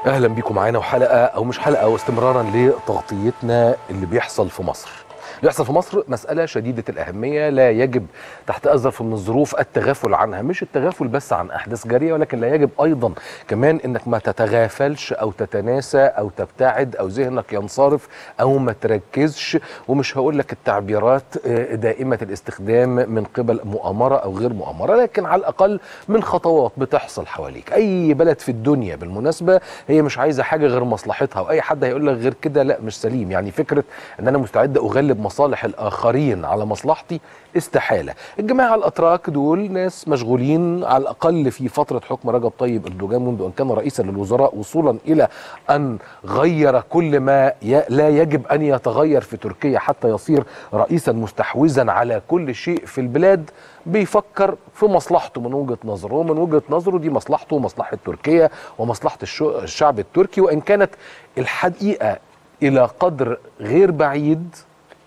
اهلا بيكم معانا وحلقه او مش حلقه واستمرارا لتغطيتنا اللي بيحصل في مصر اللي بيحصل في مصر مسألة شديدة الأهمية لا يجب تحت أي ظرف من الظروف التغافل عنها مش التغافل بس عن أحداث جارية ولكن لا يجب أيضا كمان أنك ما تتغافلش أو تتناسى أو تبتعد أو ذهنك ينصرف أو ما تركزش ومش هقول لك التعبيرات آه، دائمة الاستخدام من قبل مؤامرة أو غير مؤامرة لكن على الأقل من خطوات بتحصل حواليك أي بلد في الدنيا بالمناسبة هي مش عايزة حاجة غير مصلحتها وأي حد هيقول لك غير كده لا مش سليم يعني فكرة أن أنا مستعد أغلب مصالح الآخرين على مصلحتي استحالة الجماعة الأتراك دول ناس مشغولين على الأقل في فترة حكم رجب طيب أردوغان منذ أن كان رئيسا للوزراء وصولا إلى أن غير كل ما ي... لا يجب أن يتغير في تركيا حتى يصير رئيسا مستحوذا على كل شيء في البلاد بيفكر في مصلحته من وجهة نظره ومن وجهة نظره دي مصلحته ومصلحة تركيا ومصلحة الشو... الشعب التركي وإن كانت الحقيقة إلى قدر غير بعيد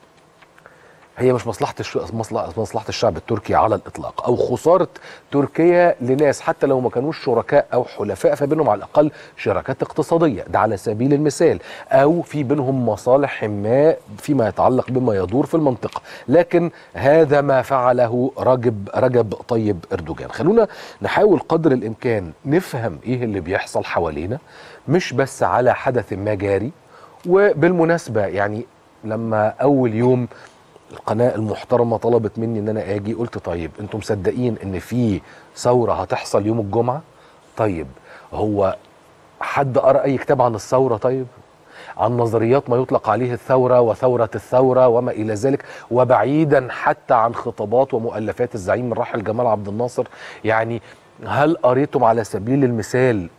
هي مش مصلحة الش... مصلحة مصلحة الشعب التركي على الإطلاق أو خسارة تركيا لناس حتى لو ما كانوش شركاء أو حلفاء فبينهم على الأقل شراكات اقتصادية ده على سبيل المثال أو في بينهم مصالح ما فيما يتعلق بما يدور في المنطقة لكن هذا ما فعله رجب رجب طيب أردوغان خلونا نحاول قدر الإمكان نفهم إيه اللي بيحصل حوالينا مش بس على حدث ما جاري وبالمناسبة يعني لما أول يوم القناه المحترمه طلبت مني ان انا اجي قلت طيب انتم مصدقين ان في ثوره هتحصل يوم الجمعه طيب هو حد قرا اي كتاب عن الثوره طيب عن نظريات ما يطلق عليه الثوره وثوره الثوره وما الى ذلك وبعيدا حتى عن خطابات ومؤلفات الزعيم الراحل جمال عبد الناصر يعني هل قريتم على سبيل المثال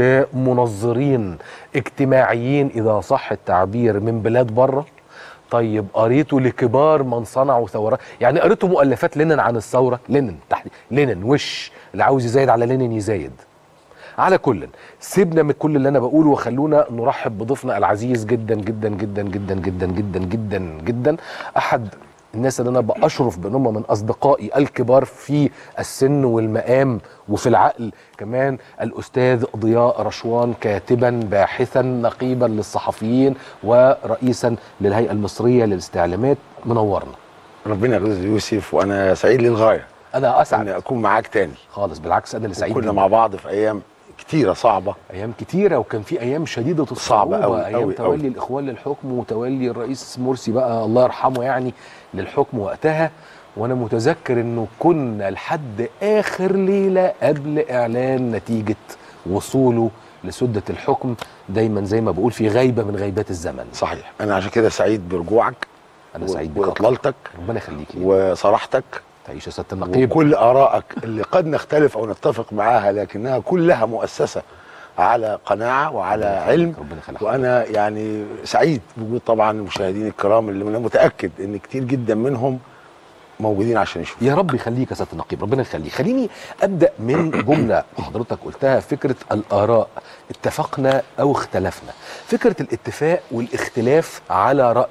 لمنظرين اجتماعيين اذا صح التعبير من بلاد بره طيب قريته لكبار من صنعوا ثورات يعني قريته مؤلفات لينين عن الثوره لينين تحت لينين وش اللي عاوز يزايد على لينين يزايد على كل سيبنا من كل اللي انا بقوله وخلونا نرحب بضيفنا العزيز جدا جدا جدا جدا جدا جدا جدا جدا احد الناس اللي انا باشرف بانهم من اصدقائي الكبار في السن والمقام وفي العقل كمان الاستاذ ضياء رشوان كاتبا باحثا نقيبا للصحفيين ورئيسا للهيئه المصريه للاستعلامات منورنا ربنا يغفر يوسف وانا سعيد للغايه انا اسعد اني اكون معاك تاني خالص بالعكس انا اللي سعيد كنا بيك. مع بعض في ايام كتيره صعبه ايام كتيره وكان في ايام شديده الصعوبه صعبة أوي، ايام أوي، تولي أوي. الاخوان للحكم وتولي الرئيس مرسي بقى الله يرحمه يعني للحكم وقتها وانا متذكر انه كنا لحد اخر ليله قبل اعلان نتيجه وصوله لسده الحكم دايما زي ما بقول في غيبه من غيبات الزمن صحيح انا عشان كده سعيد برجوعك انا سعيد بك أكتر. واطلالتك ربنا يخليك لي وصراحتك تعيش يا سياده النقيب وكل ارائك اللي قد نختلف او نتفق معاها لكنها كلها مؤسسه على قناعه وعلى علم ربنا يخليك وانا يعني سعيد بوجود طبعا المشاهدين الكرام اللي انا متاكد ان كتير جدا منهم موجودين عشان يشوفوا يا رب يخليك يا سياده النقيب ربنا يخليك خليني ابدا من جمله حضرتك قلتها فكره الاراء اتفقنا او اختلفنا فكره الاتفاق والاختلاف على راي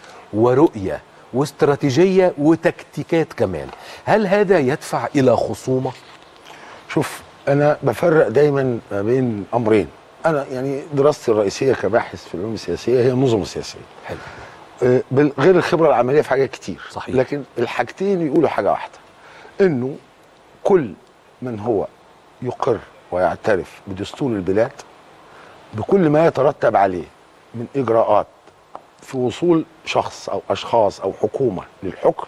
ورؤيه واستراتيجيه وتكتيكات كمان هل هذا يدفع الى خصومه شوف انا بفرق دايما ما بين امرين انا يعني دراستي الرئيسيه كباحث في العلوم السياسيه هي النظم السياسيه حلو آه، بال- غير الخبره العمليه في حاجات كتير صحيح. لكن الحاجتين يقولوا حاجه واحده انه كل من هو يقر ويعترف بدستور البلاد بكل ما يترتب عليه من اجراءات في وصول شخص او اشخاص او حكومه للحكم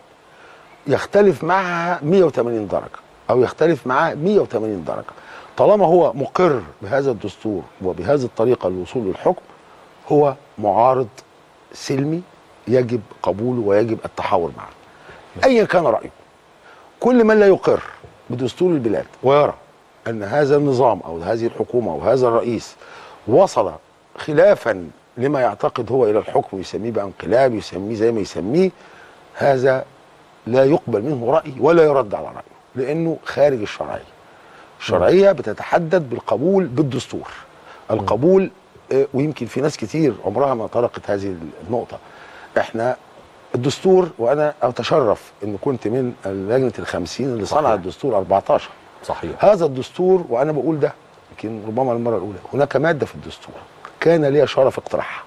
يختلف معها 180 درجه او يختلف معها 180 درجه طالما هو مقر بهذا الدستور وبهذه الطريقه للوصول للحكم هو معارض سلمي يجب قبوله ويجب التحاور معه ايا كان رايه كل من لا يقر بدستور البلاد ويرى ان هذا النظام او هذه الحكومه او هذا الرئيس وصل خلافا لما يعتقد هو الى الحكم يسميه بقى انقلاب يسميه زي ما يسميه هذا لا يقبل منه راي ولا يرد على رايه لانه خارج الشرعيه الشرعيه بتتحدد بالقبول بالدستور القبول آه، ويمكن في ناس كتير عمرها ما طرقت هذه النقطه احنا الدستور وانا اتشرف ان كنت من لجنه الخمسين اللي صحيح. صنع الدستور 14 صحيح هذا الدستور وانا بقول ده يمكن ربما المره الاولى هناك ماده في الدستور كان لي شرف اقتراحها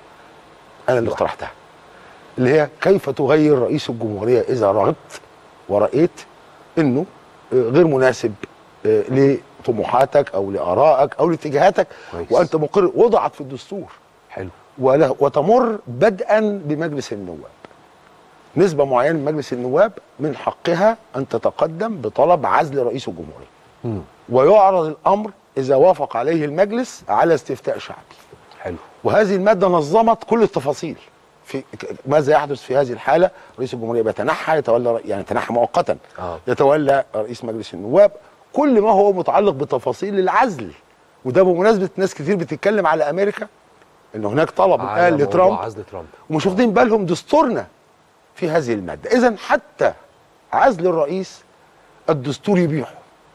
انا اللي اقترحتها اللي هي كيف تغير رئيس الجمهوريه اذا رغبت ورأيت انه آه، غير مناسب آه، لطموحاتك او لارائك او لاتجاهاتك كويس. وانت مقر وضعت في الدستور حلو وله وتمر بدءا بمجلس النواب نسبة معينة من مجلس النواب من حقها أن تتقدم بطلب عزل رئيس الجمهورية مم. ويعرض الأمر إذا وافق عليه المجلس على استفتاء شعبي حلو وهذه المادة نظمت كل التفاصيل في ك- ماذا يحدث في هذه الحالة رئيس الجمهورية بيتنحى يتولى ر- يعني تنحى مؤقتا آه. يتولى رئيس مجلس النواب كل ما هو متعلق بتفاصيل العزل وده بمناسبة ناس كتير بتتكلم على أمريكا إن هناك طلب على الآن موضوع لترامب عزل ترامب ومش واخدين بالهم دستورنا في هذه الماده اذا حتى عزل الرئيس الدستور يبيحه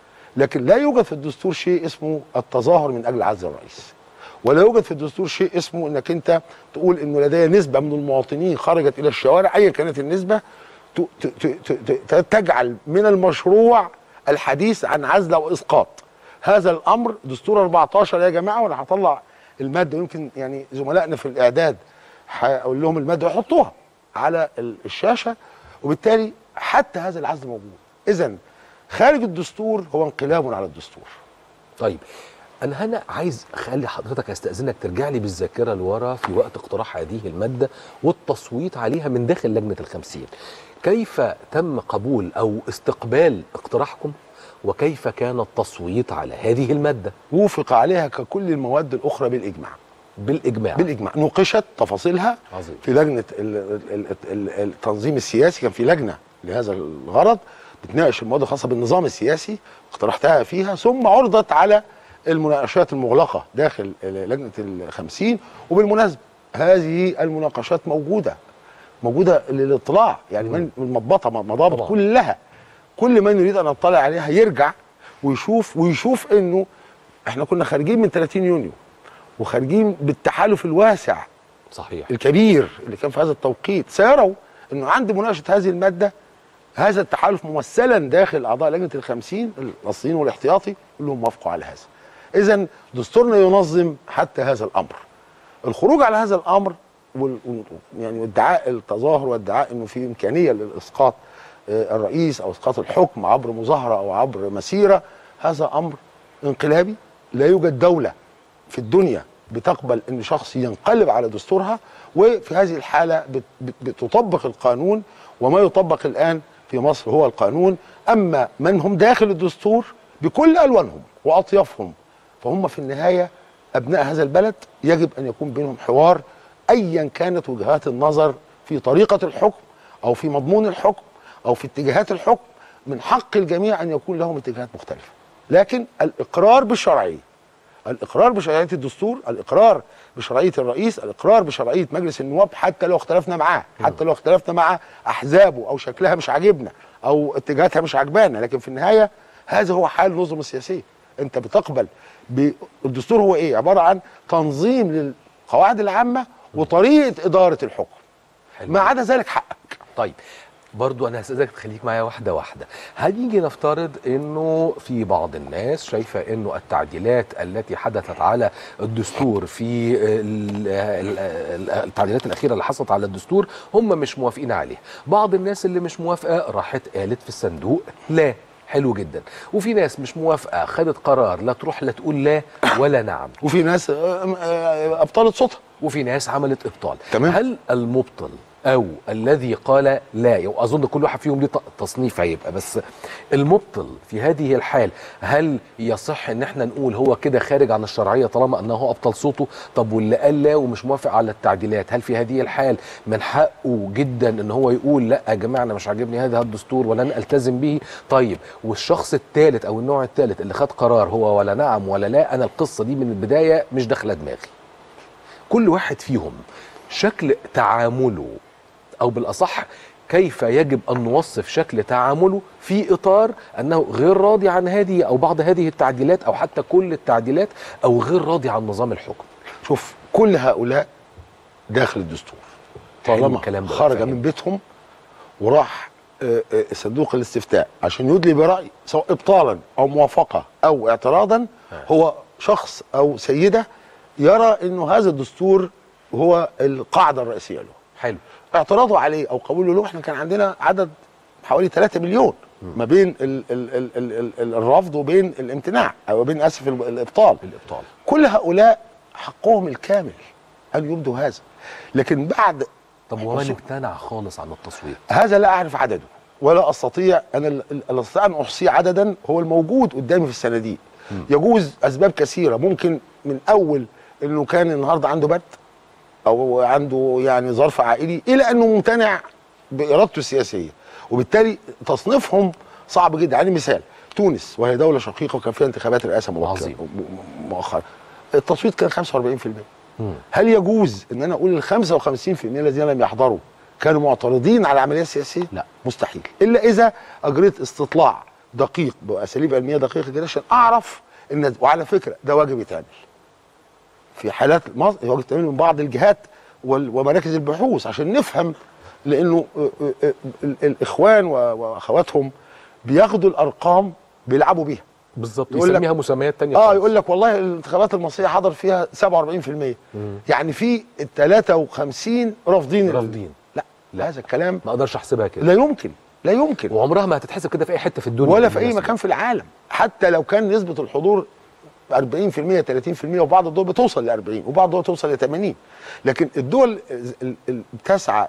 لكن لا يوجد في الدستور شيء اسمه التظاهر من اجل عزل الرئيس ولا يوجد في الدستور شيء اسمه انك انت تقول انه لدي نسبه من المواطنين خرجت الى الشوارع ايا كانت النسبه ت- ت- ت- ت- ت- تجعل من المشروع الحديث عن عزل او اسقاط هذا الامر دستور 14 يا جماعه وانا هطلع الماده ويمكن يعني زملائنا في الاعداد هقول لهم الماده ويحطوها على ال- الشاشه وبالتالي حتى هذا العزل موجود اذا خارج الدستور هو انقلاب على الدستور طيب انا هنا عايز اخلي حضرتك استاذنك ترجع لي بالذاكره لورا في وقت اقتراح هذه الماده والتصويت عليها من داخل لجنه الخمسين كيف تم قبول او استقبال اقتراحكم وكيف كان التصويت على هذه الماده وافق عليها ككل المواد الاخرى بالاجماع بالاجماع بالاجماع نوقشت تفاصيلها عظيم. في لجنه ال- ال- ال- التنظيم السياسي كان في لجنه لهذا الغرض بتناقش المواد الخاصه بالنظام السياسي اقترحتها فيها ثم عرضت على المناقشات المغلقه داخل لجنه الخمسين وبالمناسبه هذه المناقشات موجوده موجوده للاطلاع يعني من المضبطه مضابط طبعا. كلها كل من يريد ان يطلع عليها يرجع ويشوف ويشوف انه احنا كنا خارجين من 30 يونيو وخارجين بالتحالف الواسع صحيح الكبير اللي كان في هذا التوقيت سيروا انه عند مناقشه هذه الماده هذا التحالف ممثلا داخل اعضاء لجنه الخمسين الاصليين والاحتياطي كلهم وافقوا على هذا. اذا دستورنا ينظم حتى هذا الامر. الخروج على هذا الامر وال وال- يعني وادعاء التظاهر وادعاء انه في امكانيه للاسقاط آه، الرئيس او اسقاط الحكم عبر مظاهره او عبر مسيره هذا امر انقلابي لا يوجد دوله في الدنيا بتقبل ان شخص ينقلب على دستورها وفي هذه الحاله بت- بت- بتطبق القانون وما يطبق الان في مصر هو القانون اما من هم داخل الدستور بكل الوانهم واطيافهم فهم في النهايه ابناء هذا البلد يجب ان يكون بينهم حوار ايا كانت وجهات النظر في طريقه الحكم او في مضمون الحكم او في اتجاهات الحكم من حق الجميع ان يكون لهم اتجاهات مختلفه لكن الاقرار بالشرعيه الاقرار بشرعيه الدستور الاقرار بشرعيه الرئيس الاقرار بشرعيه مجلس النواب حتى لو اختلفنا معاه حتى لو اختلفنا مع احزابه او شكلها مش عاجبنا او اتجاهاتها مش عجبانا لكن في النهايه هذا هو حال النظم السياسيه انت بتقبل ب- الدستور هو ايه عباره عن تنظيم للقواعد العامه وطريقه اداره الحكم حلو. ما عدا ذلك حقك طيب برضو انا هستاذنك تخليك معايا واحده واحده هنيجي نفترض انه في بعض الناس شايفه انه التعديلات التي حدثت على الدستور في ال- ال- ال- التعديلات الاخيره اللي حصلت على الدستور هم مش موافقين عليها بعض الناس اللي مش موافقه راحت قالت في الصندوق لا حلو جدا وفي ناس مش موافقه خدت قرار لا تروح لا تقول لا ولا نعم وفي ناس آه، آه، ابطلت صوتها وفي ناس عملت ابطال تمام. هل المبطل او الذي قال لا واظن كل واحد فيهم ليه ت- تصنيف هيبقى بس المبطل في هذه الحال هل يصح ان احنا نقول هو كده خارج عن الشرعيه طالما انه ابطل صوته طب واللي قال لا ومش موافق على التعديلات هل في هذه الحال من حقه جدا ان هو يقول لا يا جماعه انا مش عاجبني هذا الدستور ولن التزم به طيب والشخص الثالث او النوع الثالث اللي خد قرار هو ولا نعم ولا لا انا القصه دي من البدايه مش داخله دماغي كل واحد فيهم شكل تعامله او بالاصح كيف يجب ان نوصف شكل تعامله في اطار انه غير راضي عن هذه او بعض هذه التعديلات او حتى كل التعديلات او غير راضي عن نظام الحكم شوف كل هؤلاء داخل الدستور حلو طالما الكلام ده، خرج فاهم. من بيتهم وراح آه، آه، صندوق الاستفتاء عشان يدلي برأي سواء ابطالا او موافقه او اعتراضا هو شخص او سيده يرى انه هذا الدستور هو القاعده الرئيسيه له حلو اعتراضه عليه او قبوله له احنا كان عندنا عدد حوالي 3 مليون ما بين ال ال ال ال ال ال الرفض وبين الامتناع او بين اسف ال- الابطال الابطال كل هؤلاء حقهم الكامل ان يبدوا هذا لكن بعد طب ومن حصول- امتنع خالص عن التصويت هذا لا اعرف عدده ولا استطيع انا ال- ال- لا استطيع ان احصيه عددا هو الموجود قدامي في الصناديق يجوز اسباب كثيره ممكن من اول انه كان النهارده عنده برد او عنده يعني ظرف عائلي الى انه ممتنع بارادته السياسيه وبالتالي تصنيفهم صعب جدا يعني مثال تونس وهي دوله شقيقه وكان فيها انتخابات رئاسه مبكرة- عظيم. م- م- مؤخرا التصويت كان 45% مم. هل يجوز ان انا اقول ال 55% الذين لم يحضروا كانوا معترضين على العمليه السياسيه؟ لا. مستحيل الا اذا اجريت استطلاع دقيق باساليب علميه دقيقه جدا عشان اعرف ان وعلى فكره ده واجب يتعمل. في حالات مصر واجب يتعمل من بعض الجهات وال- ومراكز البحوث عشان نفهم لانه آه، آه، آه، ال- الاخوان و- واخواتهم بياخدوا الارقام بيلعبوا بيها. بالظبط يقول لك- يسميها مسميات تانية اه خالص. يقول لك والله الانتخابات المصريه حضر فيها 47% يعني في ال 53 رافضين ال- رافضين. لا, لا. لا هذا الكلام ما اقدرش احسبها كده لا يمكن لا يمكن وعمرها ما هتتحسب كده في اي حته في الدنيا ولا في اي بالمناسبة. مكان في العالم حتى لو كان نسبه الحضور 40% 30% وبعض الدول بتوصل ل 40 وبعض الدول توصل ل 80 لكن الدول ال- ال- بتسعى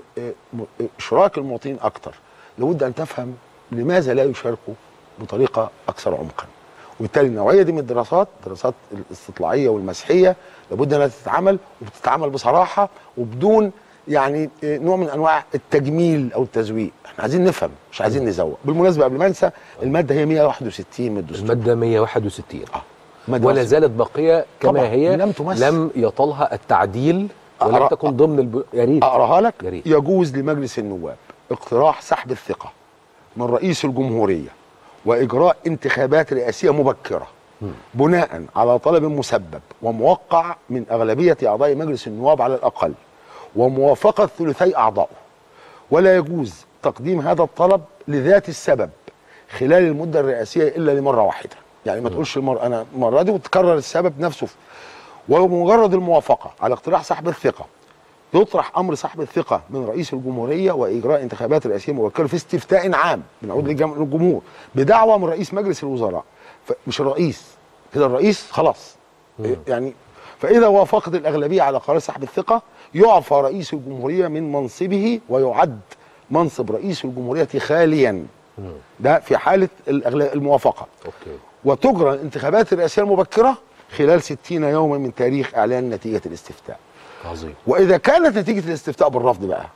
لاشراك المواطنين اكتر لابد ان تفهم لماذا لا يشاركوا بطريقه اكثر عمقا وبالتالي النوعيه دي من الدراسات الدراسات الاستطلاعيه والمسحيه لابد انها تتعمل وبتتعمل بصراحه وبدون يعني آه، نوع من انواع التجميل او التزويق احنا عايزين نفهم مش عايزين نزوق بالمناسبه قبل ما انسى الماده هي 161 من الدستور الماده 161 اه مادة ولا وصف. زالت باقيه كما طبعاً، هي لم تمس. لم يطلها التعديل ولم أقرأ- تكن ضمن الب... يا ريت اقراها لك يا ريت. يجوز لمجلس النواب اقتراح سحب الثقه من رئيس الجمهوريه واجراء انتخابات رئاسيه مبكره بناء على طلب مسبب وموقع من اغلبيه اعضاء مجلس النواب على الاقل وموافقه ثلثي اعضائه ولا يجوز تقديم هذا الطلب لذات السبب خلال المده الرئاسيه الا لمره واحده يعني ما تقولش المر... انا المره دي وتكرر السبب نفسه ومجرد الموافقه على اقتراح سحب الثقه يطرح امر سحب الثقه من رئيس الجمهوريه واجراء انتخابات رئاسيه مبكره في استفتاء عام بنعود للجم- للجمهور بدعوه من رئيس مجلس الوزراء مش الرئيس كده الرئيس خلاص يعني فاذا وافقت الاغلبيه على قرار سحب الثقه يعفى رئيس الجمهوريه من منصبه ويعد منصب رئيس الجمهوريه خاليا ده في حاله الأغل- الموافقه اوكي وتجرى الانتخابات الرئاسيه المبكره خلال 60 يوما من تاريخ اعلان نتيجه الاستفتاء عظيم واذا كانت نتيجه الاستفتاء بالرفض بقى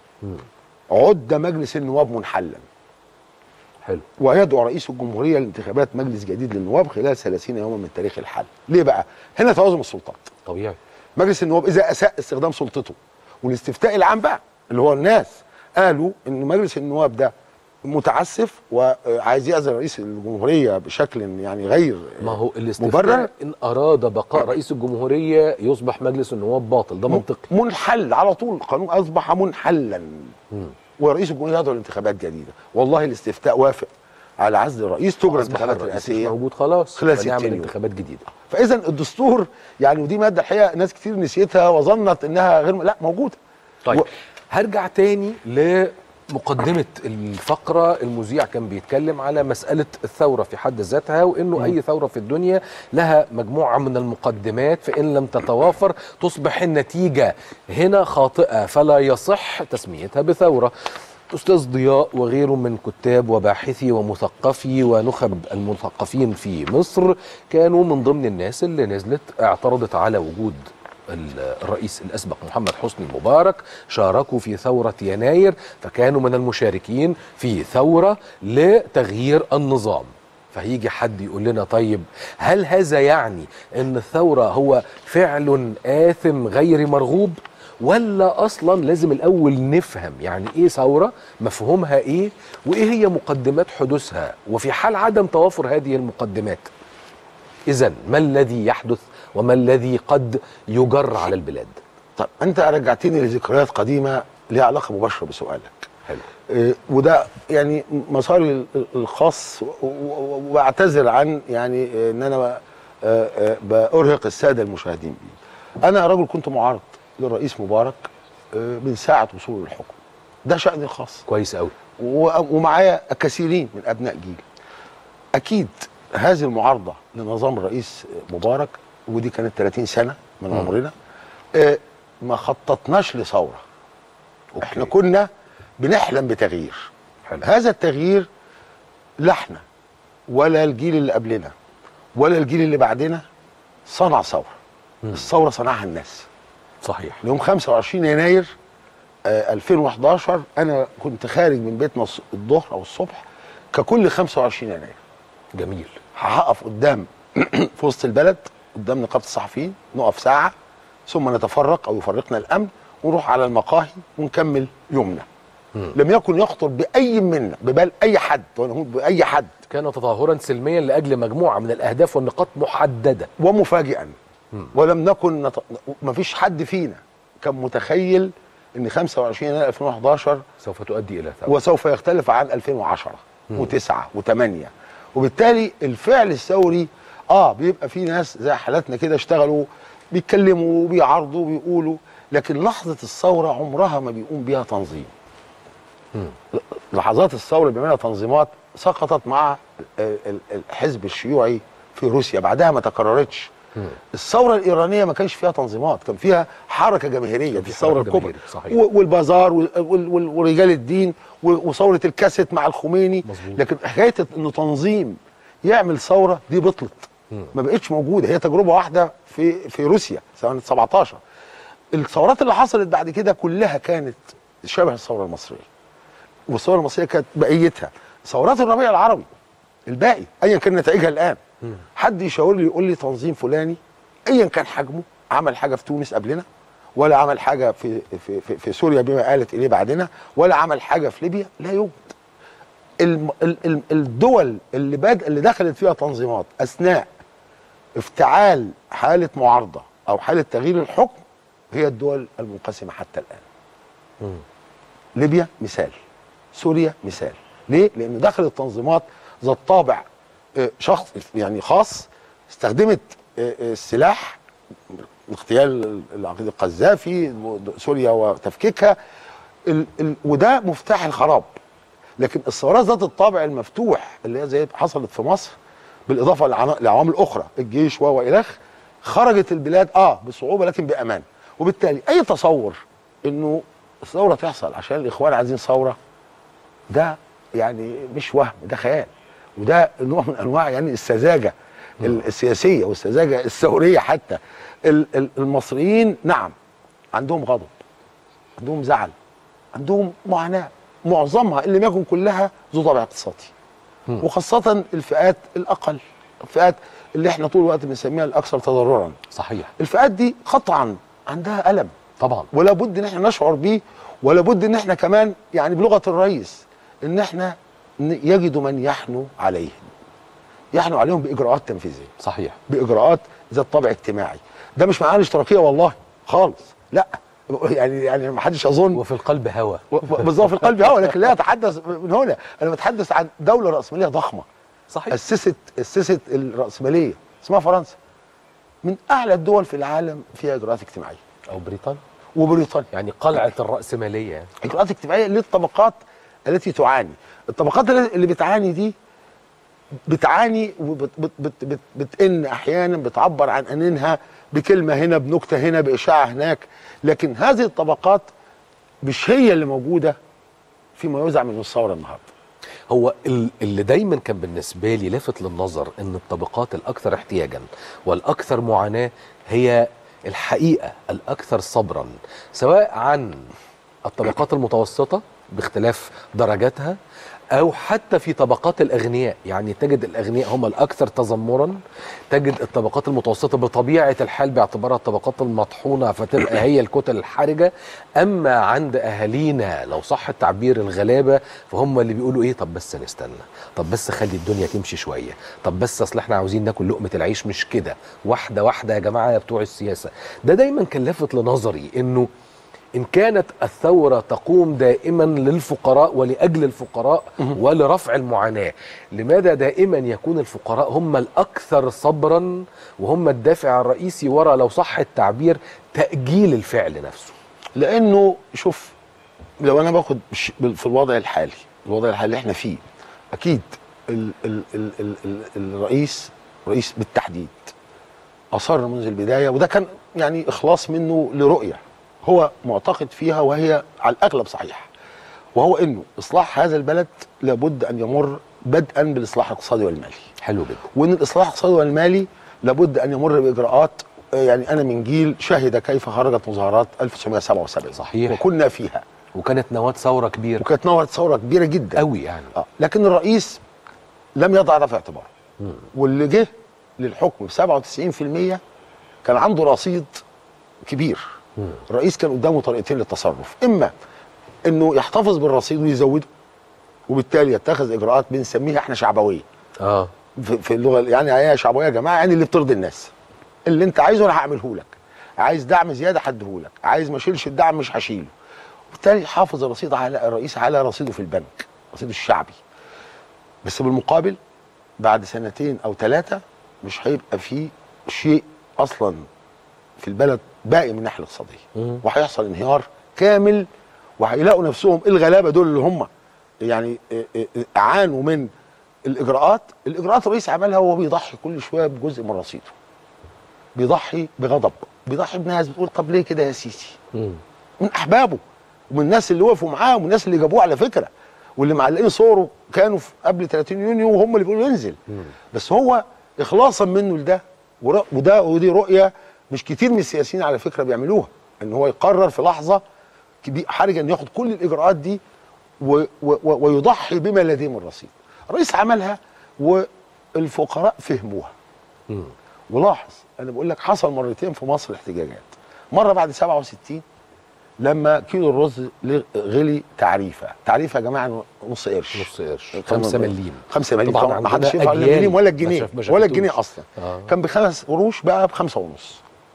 عد مجلس النواب منحلا حلو ويدعو رئيس الجمهوريه لانتخابات مجلس جديد للنواب خلال 30 يوما من تاريخ الحل ليه بقى هنا توازن السلطات طبيعي مجلس النواب اذا اساء استخدام سلطته والاستفتاء العام بقى اللي هو الناس قالوا ان مجلس النواب ده متعسف وعايز يأذن رئيس الجمهوريه بشكل يعني غير ما هو مبرر الاستفتاء ان اراد بقاء رئيس الجمهوريه يصبح مجلس النواب باطل ده منطقي منحل على طول القانون اصبح منحلا ورئيس الجمهوريه يدعو لانتخابات جديده والله الاستفتاء وافق على عزل الرئيس تجرى أصبح انتخابات الرئيس مش رئاسيه موجود خلاص خلال 60 فنعمل يوم. انتخابات جديده فاذا الدستور يعني ودي ماده الحقيقه ناس كتير نسيتها وظنت انها غير لا موجوده طيب و- هرجع تاني لمقدمة الفقرة المذيع كان بيتكلم على مسألة الثورة في حد ذاتها وإنه أي ثورة في الدنيا لها مجموعة من المقدمات فإن لم تتوافر تصبح النتيجة هنا خاطئة فلا يصح تسميتها بثورة أستاذ ضياء وغيره من كتاب وباحثي ومثقفي ونخب المثقفين في مصر كانوا من ضمن الناس اللي نزلت اعترضت على وجود الرئيس الأسبق محمد حسني مبارك شاركوا في ثورة يناير فكانوا من المشاركين في ثورة لتغيير النظام فهيجي حد يقول لنا طيب هل هذا يعني ان الثورة هو فعل آثم غير مرغوب ولا اصلا لازم الاول نفهم يعني ايه ثوره مفهومها ايه وايه هي مقدمات حدوثها وفي حال عدم توافر هذه المقدمات اذا ما الذي يحدث وما الذي قد يجر على البلاد طب انت رجعتني لذكريات قديمه ليها علاقه مباشره بسؤالك حلو إيه، وده يعني مساري ال- الخاص و- و- واعتذر عن يعني إيه، ان انا آه، آه، بارهق الساده المشاهدين بيه انا رجل كنت معارض للرئيس مبارك آه، من ساعه وصوله للحكم ده شأني الخاص كويس قوي و- ومعايا كثيرين من ابناء جيلي اكيد هذه المعارضه لنظام الرئيس مبارك ودي كانت 30 سنه من مم. عمرنا آه، ما خططناش لثوره احنا كنا بنحلم بتغيير حلو. هذا التغيير لا احنا ولا الجيل اللي قبلنا ولا الجيل اللي بعدنا صنع ثوره مم. الثوره صنعها الناس صحيح يوم 25 يناير آه 2011 انا كنت خارج من بيتنا الص- الظهر او الصبح ككل 25 يناير جميل هقف قدام في وسط البلد قدام نقابه الصحفيين نقف ساعه ثم نتفرق او يفرقنا الامن ونروح على المقاهي ونكمل يومنا مم. لم يكن يخطر باي منا ببال اي حد وانا هقول باي حد كان تظاهرا سلميا لاجل مجموعه من الاهداف والنقاط محدده ومفاجئا مم. ولم نكن نت... ما فيش حد فينا كان متخيل ان 25 يناير 2011 سوف تؤدي الى ثوره وسوف يختلف عن 2010 و9 و8 وبالتالي الفعل الثوري اه بيبقى في ناس زي حالاتنا كده اشتغلوا بيتكلموا وبيعارضوا وبيقولوا لكن لحظه الثوره عمرها ما بيقوم بيها تنظيم مم. لحظات الثوره اللي بيعملها تنظيمات سقطت مع ال- ال- الحزب الشيوعي في روسيا بعدها ما تكررتش مم. الثوره الايرانيه ما كانش فيها تنظيمات كان فيها حركه جماهيريه كان دي في الثوره حركة الكبرى جماهيرية، صحيح. و- والبازار وال- وال- وال- ورجال الدين و- وثوره الكاسيت مع الخميني مظبوط. لكن حكايه انه تنظيم يعمل ثوره دي بطلت مم. ما بقتش موجوده هي تجربه واحده في في روسيا سنه 17 الثورات اللي حصلت بعد كده كلها كانت شبه الثوره المصريه والثوره المصريه كانت بقيتها ثورات الربيع العربي الباقي ايا كان نتائجها الان مم. حد يشاور لي يقول لي تنظيم فلاني ايا كان حجمه عمل حاجه في تونس قبلنا ولا عمل حاجه في في في, في سوريا بما قالت اليه بعدنا ولا عمل حاجه في ليبيا لا يوجد الم- ال- ال- الدول اللي بد اللي دخلت فيها تنظيمات اثناء افتعال حاله معارضه او حاله تغيير الحكم هي الدول المنقسمه حتى الان مم. ليبيا مثال سوريا مثال ليه لان دخلت تنظيمات ذات طابع آه، شخص يعني خاص استخدمت آه، آه، السلاح اغتيال العقيد القذافي سوريا وتفكيكها ال ال وده مفتاح الخراب لكن الثورات ذات الطابع المفتوح اللي هي زي حصلت في مصر بالاضافه لعنا- لعوامل اخرى الجيش و والخ خرجت البلاد اه بصعوبه لكن بامان وبالتالي اي تصور انه الثوره تحصل عشان الاخوان عايزين ثوره ده يعني مش وهم ده خيال وده نوع من انواع يعني السذاجه ال- السياسيه والسذاجه الثوريه حتى ال- ال- المصريين نعم عندهم غضب عندهم زعل عندهم معاناه معظمها ان لم يكن كلها ذو طابع اقتصادي مم. وخاصه الفئات الاقل الفئات اللي احنا طول الوقت بنسميها الاكثر تضررا صحيح الفئات دي قطعا عندها الم طبعا ولا بد ان احنا نشعر بيه ولا بد ان احنا كمان يعني بلغه الرئيس ان احنا ن- يجد من يحنو عليهم يحنو عليهم باجراءات تنفيذيه صحيح باجراءات ذات طابع اجتماعي ده مش معناه الاشتراكيه والله خالص لا يعني يعني ما حدش يظن وفي القلب هوى و- و- بالظبط في القلب هو لكن لا اتحدث من هنا انا بتحدث عن دوله راسماليه ضخمه صحيح اسست اسست الراسماليه اسمها فرنسا من اعلى الدول في العالم فيها اجراءات اجتماعيه او بريطانيا وبريطانيا يعني قلعه الراسماليه يعني اجراءات اجتماعيه للطبقات التي تعاني الطبقات اللي اللي بتعاني دي بتعاني وبت بت بت بت بتئن احيانا بتعبر عن انينها بكلمه هنا بنكته هنا باشاعه هناك لكن هذه الطبقات مش هي اللي موجوده فيما يزعم من الثوره النهارده هو ال- اللي دايما كان بالنسبه لي لافت للنظر ان الطبقات الاكثر احتياجا والاكثر معاناه هي الحقيقه الاكثر صبرا سواء عن الطبقات المتوسطه باختلاف درجاتها او حتى في طبقات الاغنياء يعني تجد الاغنياء هم الاكثر تذمرا تجد الطبقات المتوسطه بطبيعه الحال باعتبارها الطبقات المطحونه فتبقى هي الكتل الحرجه اما عند اهالينا لو صح التعبير الغلابه فهم اللي بيقولوا ايه طب بس نستنى طب بس خلي الدنيا تمشي شويه طب بس اصل احنا عاوزين ناكل لقمه العيش مش كده واحده واحده يا جماعه يا بتوع السياسه ده دايما كان لافت لنظري انه ان كانت الثوره تقوم دائما للفقراء ولاجل الفقراء ولرفع المعاناه لماذا دائما يكون الفقراء هم الاكثر صبرا وهم الدافع الرئيسي وراء لو صح التعبير تاجيل الفعل نفسه لانه شوف لو انا باخد ش- بال- في الوضع الحالي الوضع الحالي اللي احنا فيه اكيد ال ال ال ال ال الرئيس رئيس بالتحديد اصر منذ البدايه وده كان يعني اخلاص منه لرؤيه هو معتقد فيها وهي على الاغلب صحيح وهو انه اصلاح هذا البلد لابد ان يمر بدءا بالاصلاح الاقتصادي والمالي حلو جدا وان الاصلاح الاقتصادي والمالي لابد ان يمر باجراءات آه، يعني انا من جيل شهد كيف خرجت مظاهرات 1977 صحيح. وكنا فيها وكانت نواه ثوره كبيره وكانت نوره ثوره كبيره جدا قوي يعني آه. لكن الرئيس لم يضع ده في اعتباره واللي جه للحكم ب 97% كان عنده رصيد كبير الرئيس كان قدامه طريقتين للتصرف اما انه يحتفظ بالرصيد ويزوده وبالتالي يتخذ اجراءات بنسميها احنا شعبويه اه في, في اللغه يعني هي شعبويه يا جماعه يعني اللي بترضي الناس اللي انت عايزه انا هعمله لك عايز دعم زياده هديه لك عايز ما اشيلش الدعم مش هشيله وبالتالي حافظ الرصيد على الرئيس على رصيده في البنك رصيده الشعبي بس بالمقابل بعد سنتين او ثلاثه مش هيبقى في شيء اصلا في البلد باقي من الناحيه الاقتصاديه وهيحصل انهيار كامل وهيلاقوا نفسهم الغلابه دول اللي هم يعني اه، اه، اه، عانوا من الاجراءات الاجراءات الرئيس عملها وهو بيضحي كل شويه بجزء من رصيده بيضحي بغضب بيضحي بناس بتقول طب ليه كده يا سيسي مم. من احبابه ومن الناس اللي وقفوا معاه ومن الناس اللي جابوه على فكره واللي معلقين صوره كانوا في قبل 30 يونيو وهم اللي بيقولوا ينزل بس هو اخلاصا منه لده ور- وده ودي رؤيه مش كتير من السياسيين على فكره بيعملوها ان هو يقرر في لحظه كبي- حرجه ان ياخد كل الاجراءات دي و و و ويضحي بما لديه من رصيد الرئيس عملها والفقراء فهموها مم. ولاحظ انا بقول لك حصل مرتين في مصر احتجاجات مره بعد 67 لما كيلو الرز ل- غلي تعريفه تعريفه يا جماعه نص قرش نص قرش كان- 5 مليم خمسة مليم طبعاً طبعا ما حدش عندنا ينفع أجيال المليم ولا ما الجنيه شاف- ما ولا شافتوش. الجنيه اصلا آه. كان بخمس قروش بقى بخمسة ونص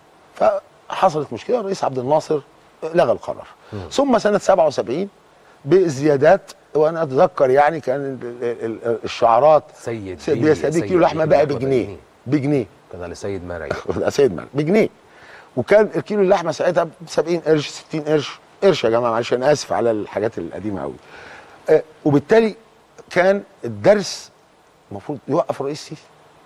فحصلت مشكله الرئيس عبد الناصر لغى القرار ثم سنه 77 بالزيادات وانا اتذكر يعني كان ال- ال- ال- الشعارات سيد سيد بيه، يا سيدي سيد كيلو لحمه بيه بقى بياخد بجنيه بجنيه كان على سيد مرعي ده سيد مال بجنيه وكان الكيلو اللحمه ساعتها ب 70 قرش 60 قرش قرش يا جماعه معلش انا اسف على الحاجات القديمه قوي آه وبالتالي كان الدرس المفروض يوقف الرئيس السيسي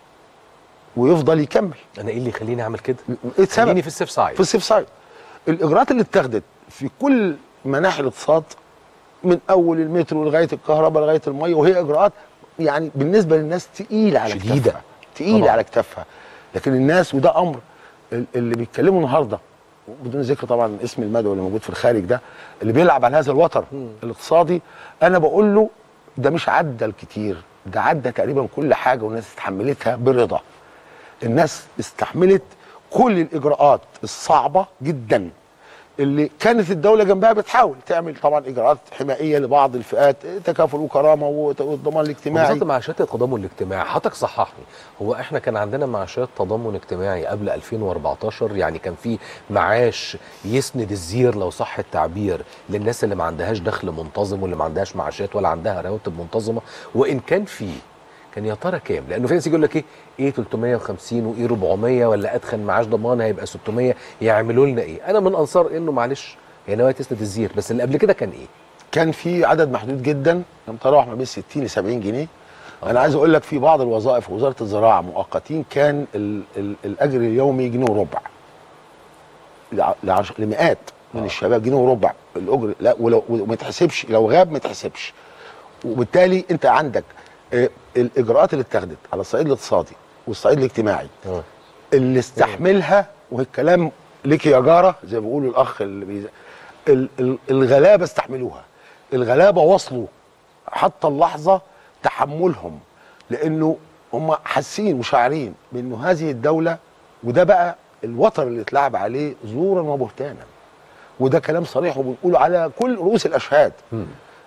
ويفضل يكمل انا ايه اللي يخليني اعمل كده ايه السبب؟ خليني في السيف سايد في السيف سايد الاجراءات اللي اتخذت في كل مناحي الاقتصاد من اول المترو لغايه الكهرباء لغايه الميه وهي اجراءات يعني بالنسبه للناس تقيله على شديدة. كتافها تقيله طبعا. على كتافها لكن الناس وده امر ال- اللي بيتكلموا النهارده بدون ذكر طبعا اسم المدعو اللي موجود في الخارج ده اللي بيلعب على هذا الوتر الاقتصادي انا بقول له ده مش عدى الكتير ده عدى تقريبا كل حاجه والناس استحملتها برضا الناس استحملت كل الاجراءات الصعبه جدا اللي كانت الدوله جنبها بتحاول تعمل طبعا اجراءات حمائيه لبعض الفئات تكافل وكرامه وت- والضمان الاجتماعي بالذات معاشات التضامن الاجتماعي حضرتك صححني هو احنا كان عندنا معاشات تضامن اجتماعي قبل 2014 يعني كان في معاش يسند الزير لو صح التعبير للناس اللي ما عندهاش دخل منتظم واللي ما عندهاش معاشات ولا عندها رواتب منتظمه وان كان في كان يا ترى كام؟ لانه في ناس يقول لك ايه؟ ايه 350 وايه 400 ولا ادخل معاش ضمان هيبقى 600 يعملوا لنا ايه؟ انا من انصار انه معلش هي نوايا تسند الزير بس اللي قبل كده كان ايه؟ كان في عدد محدود جدا كان متراوح ما بين 60 ل 70 جنيه انا عايز اقول لك في بعض الوظائف في وزاره الزراعه مؤقتين كان ال ال الاجر اليومي جنيه وربع لع- لعش- لمئات من آه. الشباب جنيه وربع الاجر لا ولو وما يتحسبش لو غاب ما يتحسبش وبالتالي انت عندك آه، الاجراءات اللي اتخذت على الصعيد الاقتصادي والصعيد الاجتماعي اه اللي استحملها والكلام لك يا جاره زي ما بيقولوا الاخ اللي بيز... ال- ال- الغلابه استحملوها الغلابه وصلوا حتى اللحظه تحملهم لانه هم حاسين وشاعرين بانه هذه الدوله وده بقى الوتر اللي اتلعب عليه زورا وبهتانا وده كلام صريح وبنقوله على كل رؤوس الاشهاد مم.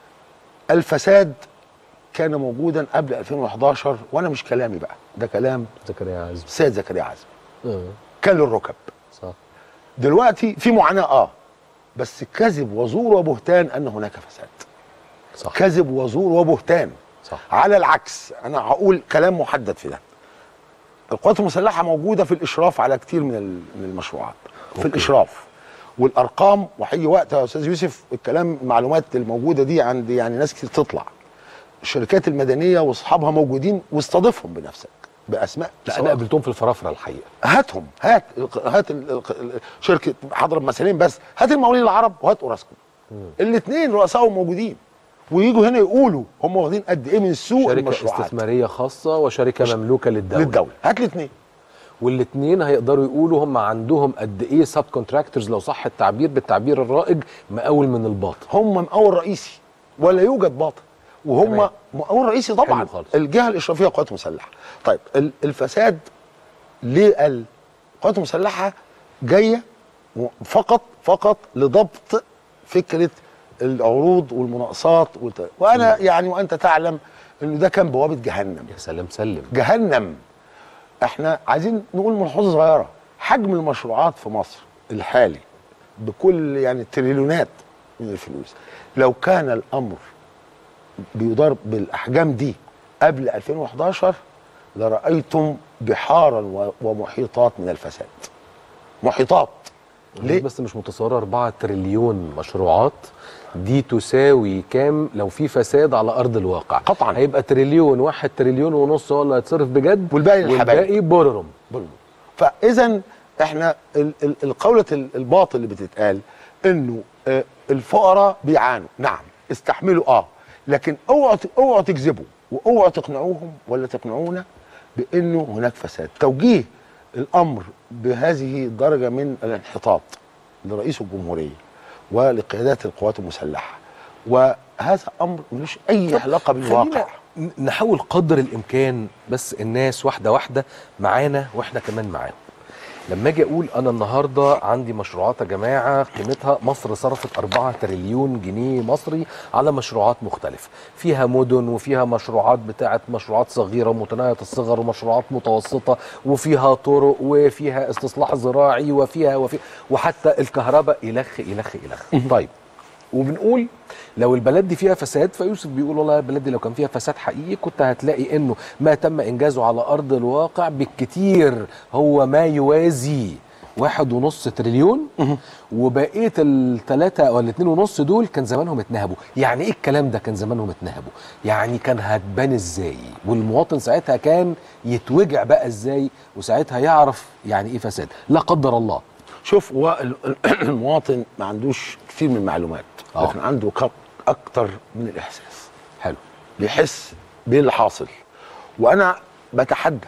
الفساد كان موجودا قبل 2011 وانا مش كلامي بقى ده كلام زكريا عزمي السيد زكريا عزمي اه كان للركب صح دلوقتي في معاناه اه بس كذب وزور وبهتان ان هناك فساد صح كذب وزور وبهتان صح على العكس انا هقول كلام محدد في ده القوات المسلحه موجوده في الاشراف على كتير من ال- من المشروعات في أوكي. الاشراف والارقام وهيجي وقت يا استاذ يوسف الكلام المعلومات الموجوده دي عند يعني ناس كتير تطلع الشركات المدنيه واصحابها موجودين واستضيفهم بنفسك باسماء لا سواء- انا قابلتهم في الفرافره الحقيقه هاتهم هات هات ال- ال- ال- شركه هضرب مثالين بس هات المقاولين العرب وهات اوراسكوم الاثنين رؤسائهم موجودين ويجوا هنا يقولوا هم واخدين قد ايه من السوق شركه المشروعات استثماريه خاصه وشركه مملوكه للدوله للدوله هات الاثنين والاثنين هيقدروا يقولوا هم عندهم قد ايه سب كونتراكتورز لو صح التعبير بالتعبير الرائج مقاول من الباطن هم مقاول رئيسي ولا يوجد باطل وهم تمام. مقاول رئيسي طبعا حلو خالص. الجهه الاشرافيه قوات مسلحه طيب ال- الفساد ليه قال القوات المسلحه جايه و- فقط فقط لضبط فكره العروض والمناقصات والت... وانا يعني وانت تعلم انه ده كان بوابه جهنم يا سلام سلم جهنم احنا عايزين نقول ملحوظه صغيره حجم المشروعات في مصر الحالي بكل يعني تريليونات من الفلوس لو كان الامر بيدار بالاحجام دي قبل 2011 لرايتم بحارا و- ومحيطات من الفساد محيطات ليه ليه بس مش متصوره 4 تريليون مشروعات دي تساوي كام لو في فساد على ارض الواقع قطعاً. هيبقى تريليون واحد تريليون ونص هو اللي هيتصرف بجد والباقي للحبايب. والباقي بوررم بلبل. فاذا احنا ال- ال- القولة ال- الباطل اللي بتتقال انه آه، الفقراء بيعانوا نعم استحملوا اه لكن اوعوا ت- اوعوا تكذبوا واوعوا تقنعوهم ولا تقنعونا بانه هناك فساد توجيه الامر بهذه الدرجه من الانحطاط لرئيس الجمهوريه ولقيادات القوات المسلحه وهذا امر ملوش اي علاقه بالواقع خلينا ن- نحاول قدر الامكان بس الناس واحده واحده معانا واحنا كمان معاهم لما اجي اقول انا النهارده عندي مشروعات يا جماعه قيمتها مصر صرفت 4 تريليون جنيه مصري على مشروعات مختلفه فيها مدن وفيها مشروعات بتاعه مشروعات صغيره ومتناهيه الصغر ومشروعات متوسطه وفيها طرق وفيها استصلاح زراعي وفيها وفي وحتى الكهرباء الخ الخ الخ طيب وبنقول لو البلد دي فيها فساد فيوسف بيقول والله البلد دي لو كان فيها فساد حقيقي كنت هتلاقي انه ما تم انجازه على ارض الواقع بالكتير هو ما يوازي واحد ونص تريليون وبقيه الثلاثة او الاتنين ونص دول كان زمانهم اتنهبوا يعني ايه الكلام ده كان زمانهم اتنهبوا يعني كان هتبان ازاي والمواطن ساعتها كان يتوجع بقى ازاي وساعتها يعرف يعني ايه فساد لا قدر الله شوف هو ال- المواطن ما عندوش كتير من المعلومات آه. لكن عنده كم اكتر من الاحساس حلو بيحس باللي حاصل وانا بتحدى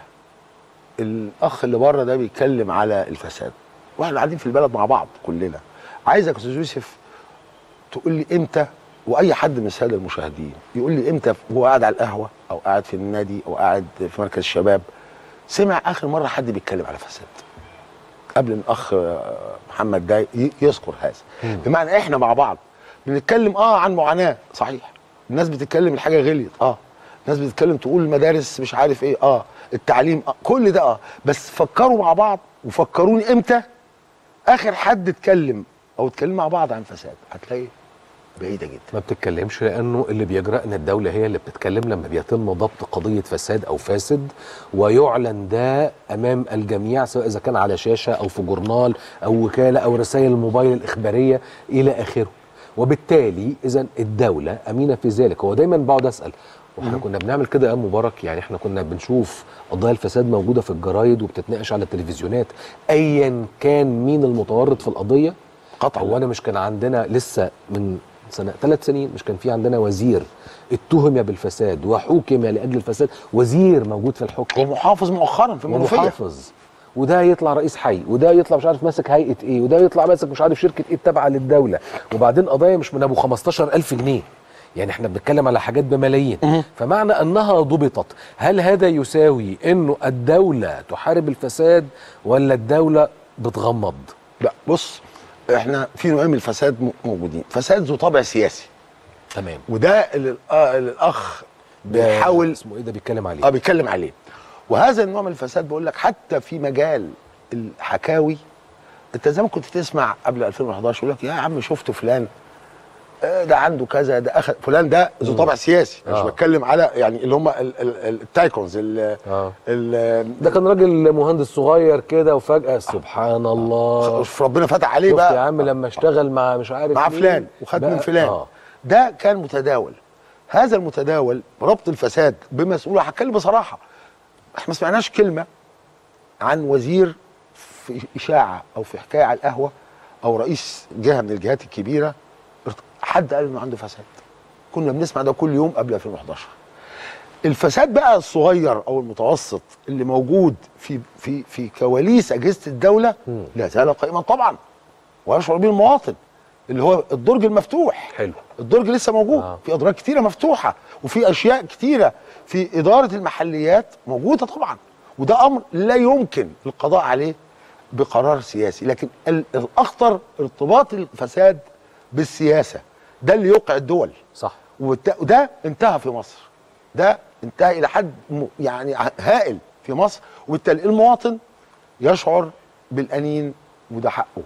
الاخ اللي بره ده بيتكلم على الفساد واحنا قاعدين في البلد مع بعض كلنا عايزك يا استاذ يوسف تقول لي امتى واي حد من الساده المشاهدين يقول لي امتى وهو قاعد على القهوه او قاعد في النادي او قاعد في مركز الشباب سمع اخر مره حد بيتكلم على فساد قبل ما الاخ آه، محمد ده ي- يذكر هذا مم. بمعنى احنا مع بعض بنتكلم اه عن معاناه صحيح الناس بتتكلم الحاجه غليت اه الناس بتتكلم تقول المدارس مش عارف ايه اه التعليم آه. كل ده اه بس فكروا مع بعض وفكروني امتى اخر حد اتكلم او اتكلم مع بعض عن فساد هتلاقي بعيده جدا ما بتتكلمش لانه اللي بيجرأ ان الدوله هي اللي بتتكلم لما بيتم ضبط قضيه فساد او فاسد ويعلن ده امام الجميع سواء اذا كان على شاشه او في جورنال او وكاله او رسائل الموبايل الاخباريه الى اخره وبالتالي اذا الدوله امينه في ذلك هو دايما بقعد اسال واحنا كنا بنعمل كده يا مبارك يعني احنا كنا بنشوف قضايا الفساد موجوده في الجرايد وبتتناقش على التلفزيونات ايا كان مين المتورط في القضيه قطعا هو انا مش كان عندنا لسه من سنه ثلاث سنين مش كان في عندنا وزير اتهم بالفساد وحوكم لاجل الفساد وزير موجود في الحكم ومحافظ مؤخرا في المنوفيه ومحافظ وده يطلع رئيس حي وده يطلع مش عارف ماسك هيئه ايه وده يطلع ماسك مش عارف شركه ايه تابعه للدوله وبعدين قضايا مش من ابو 15000 جنيه يعني احنا بنتكلم على حاجات بملايين فمعنى انها ضبطت هل هذا يساوي انه الدوله تحارب الفساد ولا الدوله بتغمض لا بص احنا في نوعين من الفساد م- موجودين فساد ذو طابع سياسي تمام وده اللي آه اللي الاخ بيحاول اسمه ايه ده بيتكلم عليه اه بيتكلم عليه وهذا النوع من الفساد بقول لك حتى في مجال الحكاوي انت زمان كنت تسمع قبل 2011 يقول لك يا عم شفت فلان آه، ده عنده كذا ده اخذ فلان ده ذو طابع سياسي مش آه. بتكلم على يعني اللي هم ال- ال- ال- التايكونز ال- اه ال- ده كان راجل مهندس صغير كده وفجاه سبحان الله شوف ربنا فتح عليه شفت بقى يا عم لما اشتغل مع مش عارف مع مين، فلان وخد من بقى- فلان اه ده كان متداول هذا المتداول ربط الفساد بمسؤول هتكلم بصراحه احنا ما سمعناش كلمه عن وزير في اشاعه او في حكايه على القهوه او رئيس جهه من الجهات الكبيره ارت- حد قال انه عنده فساد كنا بنسمع ده كل يوم قبل 2011 الفساد بقى الصغير او المتوسط اللي موجود في في في كواليس اجهزه الدوله مم. لا زال قائما طبعا ويشعر به المواطن اللي هو الدرج المفتوح حلو الدرج لسه موجود آه. آه. في ادراج كتيره مفتوحه وفي اشياء كتيره في اداره المحليات موجوده طبعا وده امر لا يمكن القضاء عليه بقرار سياسي لكن ال- الاخطر ارتباط الفساد بالسياسه ده اللي يوقع الدول صح والت- وده انتهى في مصر ده انتهى الى حد م- يعني ع- هائل في مصر وبالتالي المواطن يشعر بالانين وده حقه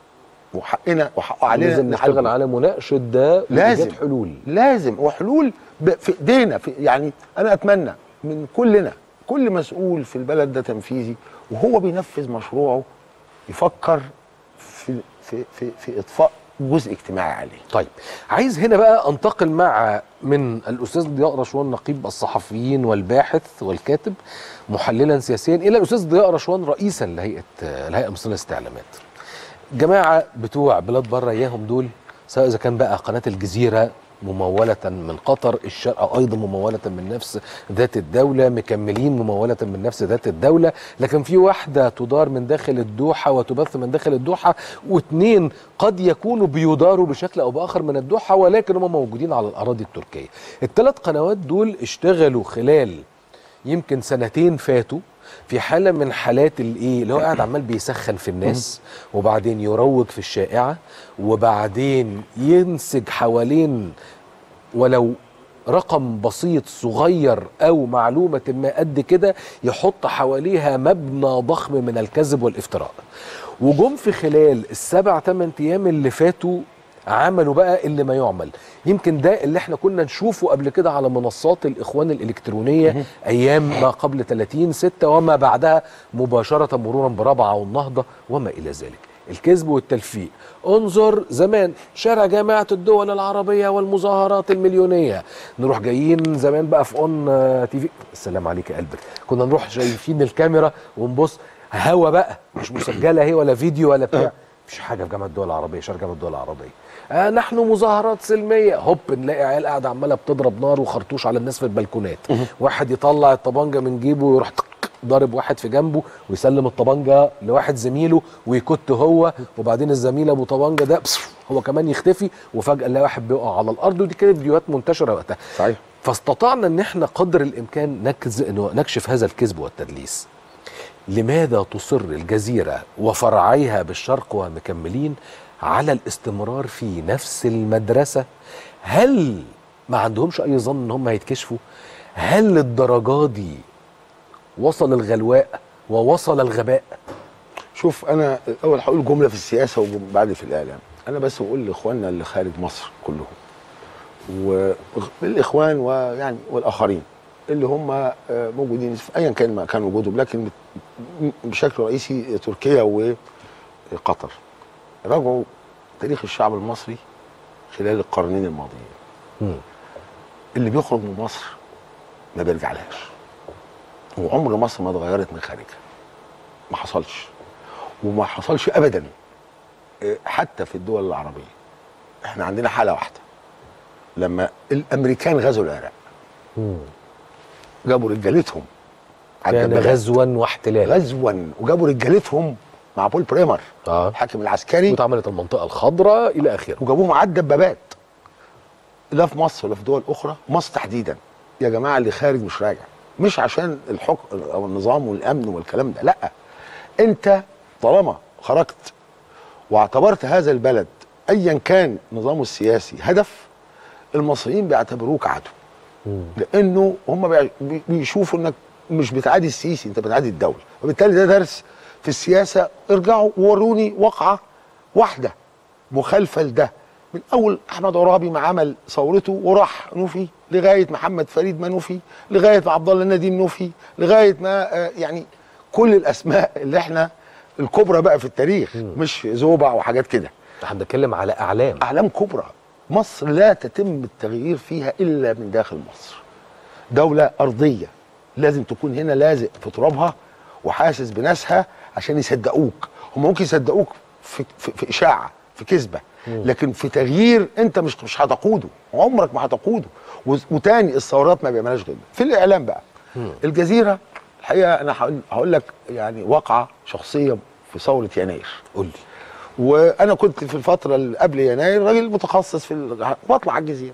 وحقنا وحقه علينا لازم نعالجه. نشتغل على مناقشه ده لازم. وإيجاد حلول لازم وحلول ب- في ايدينا في يعني انا اتمنى من كلنا كل مسؤول في البلد ده تنفيذي وهو بينفذ مشروعه يفكر في في في, في اطفاء جزء اجتماعي عليه طيب عايز هنا بقى انتقل مع من الاستاذ ضياء رشوان نقيب الصحفيين والباحث والكاتب محللا سياسيا الى الاستاذ ضياء رشوان رئيسا لهيئه الهيئه المصريه للاستعلامات. جماعه بتوع بلاد بره اياهم دول سواء اذا كان بقى قناه الجزيره ممولة من قطر الشرق أيضا ممولة من نفس ذات الدولة مكملين ممولة من نفس ذات الدولة لكن في واحدة تدار من داخل الدوحة وتبث من داخل الدوحة واثنين قد يكونوا بيداروا بشكل أو بآخر من الدوحة ولكن هم موجودين على الأراضي التركية الثلاث قنوات دول اشتغلوا خلال يمكن سنتين فاتوا في حاله من حالات الايه اللي هو قاعد عمال بيسخن في الناس وبعدين يروج في الشائعه وبعدين ينسج حوالين ولو رقم بسيط صغير او معلومه ما قد كده يحط حواليها مبنى ضخم من الكذب والافتراء وجم في خلال السبع ثمان ايام اللي فاتوا عملوا بقى اللي ما يعمل يمكن ده اللي احنا كنا نشوفه قبل كده على منصات الاخوان الالكترونيه ايام ما قبل 30 6 وما بعدها مباشره مرورا برابعه والنهضه وما الى ذلك الكذب والتلفيق انظر زمان شارع جامعة الدول العربية والمظاهرات المليونية نروح جايين زمان بقى في اون آه، تي في السلام عليك يا قلبك كنا نروح شايفين الكاميرا ونبص هوا بقى مش مسجلة هي ولا فيديو ولا بتاع مفيش حاجة في جامعة الدول العربية شارع جامعة الدول العربية آه نحن مظاهرات سلمية هوب نلاقي عيال قاعدة عمالة بتضرب نار وخرطوش على الناس في البلكونات واحد يطلع الطبانجة من جيبه ويروح طق ضارب واحد في جنبه ويسلم الطبانجه لواحد زميله ويكت هو وبعدين الزميل ابو طبانجه ده بس هو كمان يختفي وفجاه نلاقي واحد بيقع على الارض ودي كانت فيديوهات منتشره وقتها صحيح فاستطعنا ان احنا قدر الامكان نكز إنه نكشف هذا الكذب والتدليس لماذا تصر الجزيره وفرعيها بالشرق ومكملين على الاستمرار في نفس المدرسه هل ما عندهمش اي ظن ان هم هيتكشفوا هل للدرجه دي وصل الغلواء ووصل الغباء شوف انا الاول هقول جمله في السياسه وبعد في الاعلام انا بس بقول لاخواننا اللي خارج مصر كلهم والاخوان ويعني والاخرين اللي هم آه، موجودين في ايا كان ما كان وجودهم لكن بشكل رئيسي تركيا وقطر راجعوا تاريخ الشعب المصري خلال القرنين الماضيين مم. اللي بيخرج من مصر ما بيرجعلهاش وعمر مصر ما اتغيرت من خارجها ما حصلش وما حصلش ابدا إيه، حتى في الدول العربيه احنا عندنا حاله واحده لما الامريكان غزوا العراق مم. جابوا رجالتهم على كان الدبابات. غزوا واحتلالا غزوا وجابوا رجالتهم مع بول بريمر اه الحاكم العسكري واتعملت المنطقه الخضراء الى اخره وجابوهم على الدبابات لا في مصر ولا في دول اخرى مصر تحديدا يا جماعه اللي خارج مش راجع مش عشان الحكم او النظام والامن والكلام ده لا انت طالما خرجت واعتبرت هذا البلد ايا كان نظامه السياسي هدف المصريين بيعتبروك عدو مم. لانه هم بيع- بي- بيشوفوا انك مش بتعادي السيسي انت بتعادي الدوله وبالتالي ده درس في السياسه ارجعوا ووروني وقعه واحده مخالفه لده من اول احمد عرابي ما عمل ثورته وراح نوفي لغايه محمد فريد ما نوفي لغايه ما عبد الله النديم نوفي لغايه ما آه، يعني كل الاسماء اللي احنا الكبرى بقى في التاريخ مش زوبع وحاجات كده احنا بنتكلم على اعلام اعلام كبرى مصر لا تتم التغيير فيها الا من داخل مصر دوله ارضيه لازم تكون هنا لازق في ترابها وحاسس بناسها عشان يصدقوك هم ممكن يصدقوك في, في, في اشاعه في كذبه لكن في تغيير انت مش مش هتقوده عمرك ما هتقوده و- وتاني الثورات ما بيعملهاش غير في الاعلام بقى الجزيره الحقيقه انا هقول- هقول لك يعني واقعه شخصيه في ثوره يناير قول لي وانا كنت في الفتره اللي قبل يناير راجل متخصص في ال- بطلع على الجزيره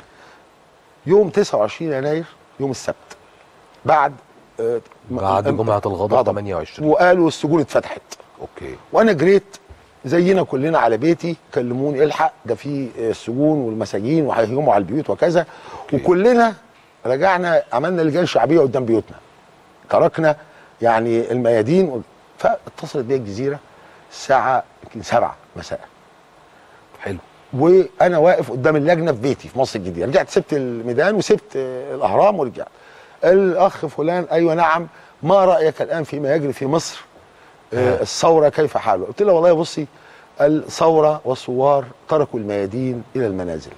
يوم 29 يناير يوم السبت بعد آه، م- بعد م- جمعه الغضب غضب. 28 وقالوا السجون اتفتحت اوكي وانا جريت زينا كلنا على بيتي كلموني الحق ده في السجون والمساجين وهيهجموا على البيوت وكذا وكلنا رجعنا عملنا لجان شعبيه قدام بيوتنا تركنا يعني الميادين و- فاتصلت بيا الجزيره الساعه يمكن 7 مساء حلو وانا واقف قدام اللجنه في بيتي في مصر الجديده رجعت سبت الميدان وسبت آه، الاهرام ورجعت الاخ فلان ايوه نعم ما رايك الان فيما يجري في مصر آه، الثوره كيف حاله قلت له والله بصي الثوره والثوار تركوا الميادين الى المنازل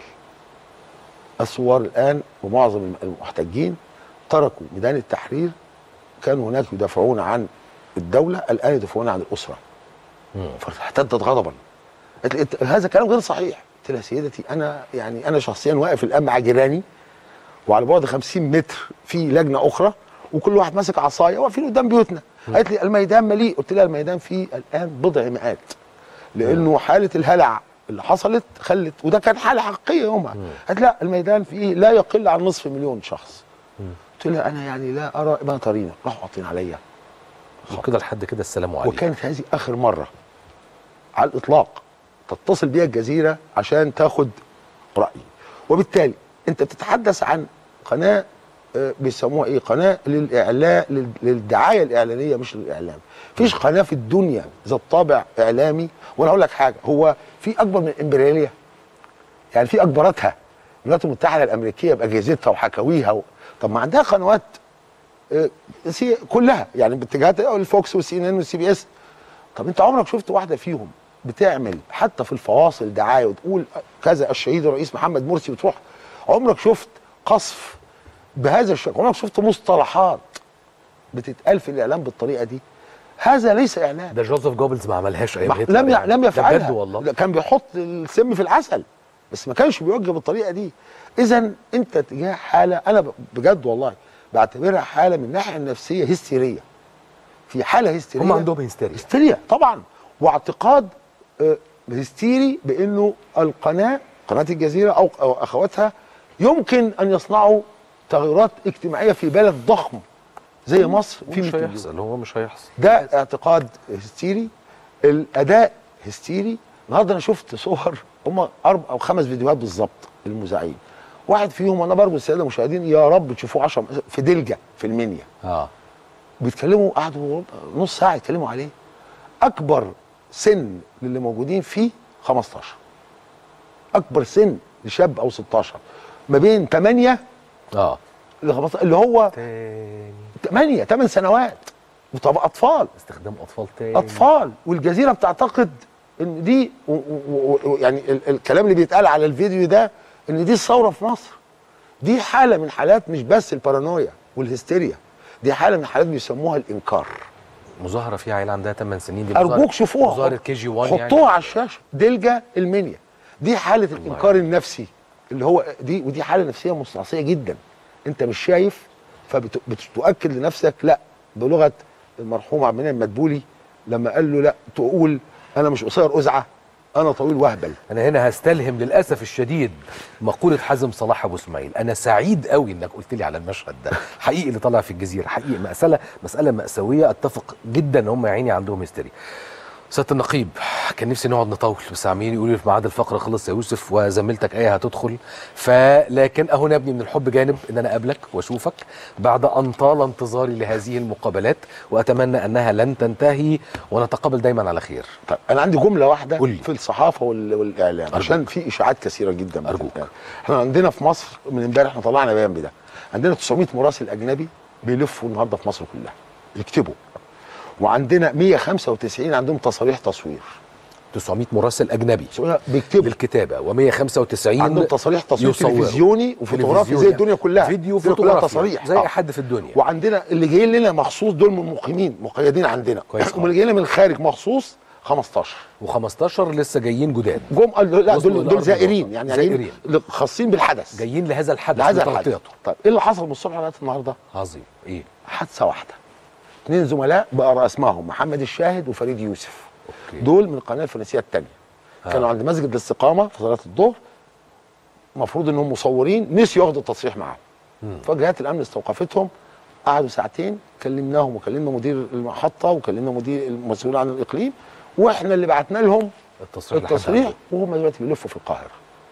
الثوار الان ومعظم المحتجين تركوا ميدان التحرير كانوا هناك يدافعون عن الدوله الان يدافعون عن الاسره فاحتدت غضبا قالت لي "إنت- هذا كلام غير صحيح قلت لها سيدتي انا يعني انا شخصيا واقف الان مع جيراني وعلى بعد 50 متر في لجنه اخرى وكل واحد ماسك عصايه واقفين قدام بيوتنا قالت لي الميدان مليء قلت لها الميدان فيه الان بضع مئات لانه حاله الهلع اللي حصلت خلت وده كان حاله حقيقيه يومها قالت لا الميدان فيه لا يقل عن نصف مليون شخص قلت لها انا يعني لا ارى ما ترينا راحوا قاطين عليا وكده لحد كده السلام عليكم وكانت هذه اخر مره على الاطلاق تتصل بيها الجزيره عشان تاخد رايي وبالتالي انت بتتحدث عن قناه آه، بيسموها ايه قناه للاعلاء لل- للدعايه الاعلانيه مش للاعلام فيش قناه في الدنيا ذات طابع اعلامي وانا اقول لك حاجه هو في اكبر من الامبرياليه يعني في اكبرتها الولايات المتحده الامريكيه باجهزتها وحكاويها و... طب ما عندها قنوات آه، سي كلها يعني باتجاهات الفوكس والسي ان ان والسي بي اس طب انت عمرك شفت واحده فيهم بتعمل حتى في الفواصل دعايه وتقول كذا الشهيد الرئيس محمد مرسي وتروح عمرك شفت قصف بهذا الشكل عمرك شفت مصطلحات بتتقال في الاعلام بالطريقه دي هذا ليس اعلام ده جوزيف جوبلز ما عملهاش ايام ما- هتلر لم يع- يعني. لم ده يفعلها بجد والله لا، كان بيحط السم في العسل بس ما كانش بيوجه بالطريقه دي اذا انت تجاه حاله انا ب- بجد والله بعتبرها حاله من الناحيه النفسيه هستيريه في حاله هستيريه هم عندهم هستيريا هستيريا طبعا واعتقاد آه، هستيري بانه القناه قناه الجزيره او أو اخواتها يمكن ان يصنعوا تغيرات اجتماعيه في بلد ضخم زي مصر في مش 100 مليون. هيحصل هو مش هيحصل ده اعتقاد هستيري الاداء هستيري النهارده انا شفت صور هم اربع او خمس فيديوهات بالظبط للمذيعين واحد فيهم وانا برجو الساده المشاهدين يا رب تشوفوه 10 في دلجه في المنيا اه بيتكلموا قعدوا نص ساعه يتكلموا عليه اكبر سن للي موجودين فيه 15 اكبر سن لشاب او 16 ما بين 8 اه ل 15 اللي هو تاني 8 8 سنوات وطب اطفال استخدام اطفال تاني اطفال والجزيره بتعتقد ان دي و و و يعني ال الكلام اللي بيتقال على الفيديو ده ان دي الثوره في مصر دي حاله من حالات مش بس البارانويا والهستيريا دي حاله من حالات بيسموها الانكار مظاهره فيها عيله عندها 8 سنين دي ارجوك شوفوها مظاهره كي جي 1 حطوها يعني على الشاشه دلجا المنيا دي حاله الانكار النفسي اللي هو دي ودي حاله نفسيه مستعصيه جدا انت مش شايف فبتؤكد لنفسك لا بلغه المرحوم عبد المنعم مدبولي لما قال له لا تقول انا مش قصير ازعه انا طويل وهبل انا هنا هستلهم للاسف الشديد مقوله حازم صلاح ابو اسماعيل انا سعيد قوي انك قلت لي على المشهد ده حقيقي اللي طلع في الجزيره حقيقي مساله مساله ماساويه اتفق جدا ان هم يا عيني عندهم هستيريا سياده النقيب كان نفسي نقعد نطول بس عمالين يقولوا لي في ميعاد الفقره خلص يا يوسف وزميلتك ايه هتدخل فلكن اهو نبني من الحب جانب ان انا اقابلك واشوفك بعد ان طال انتظاري لهذه المقابلات واتمنى انها لن تنتهي ونتقابل دايما على خير طيب انا عندي جمله واحده قول لي. في الصحافه وال- والاعلام أرجوك. عشان في اشاعات كثيره جدا أرجوك. بتتقال. احنا عندنا في مصر من امبارح احنا طلعنا بيان بده عندنا 900 مراسل اجنبي بيلفوا النهارده في مصر كلها يكتبوا وعندنا 195 عندهم تصاريح تصوير 900 مراسل اجنبي 900 بيكتبوا للكتابه و195 عندهم تصاريح تصوير يصوروا. تلفزيوني وفوتوغرافي زي تلفزيوني. الدنيا كلها فيديو الدنيا كلها فوتوغرافي تصاريح زي آه. اي حد في الدنيا وعندنا اللي جايين لنا مخصوص دول من مقيمين مقيدين عندنا كويس واللي جايين لنا من الخارج مخصوص 15 و15 لسه جايين جداد جم قال لا وصلوا دول إلى دول أرض زائرين الواقع. يعني زائرين. جايين خاصين بالحدث جايين لهذا الحدث لهذا الحدث لتغطيته طيب ايه اللي حصل من الصبح لغايه النهارده؟ عظيم ايه حادثه واحده اثنين زملاء بقرا اسمائهم محمد الشاهد وفريد يوسف أوكي. دول من القناه الفرنسيه الثانيه آه. كانوا عند مسجد الاستقامه في صلاه الظهر المفروض انهم مصورين نسيوا ياخدوا التصريح معاهم فجهات الامن استوقفتهم قعدوا ساعتين كلمناهم وكلمنا مدير المحطه وكلمنا مدير المسؤول عن الاقليم واحنا اللي بعتنا لهم التصريح لحد التصريح عنده. وهم دلوقتي بيلفوا في القاهره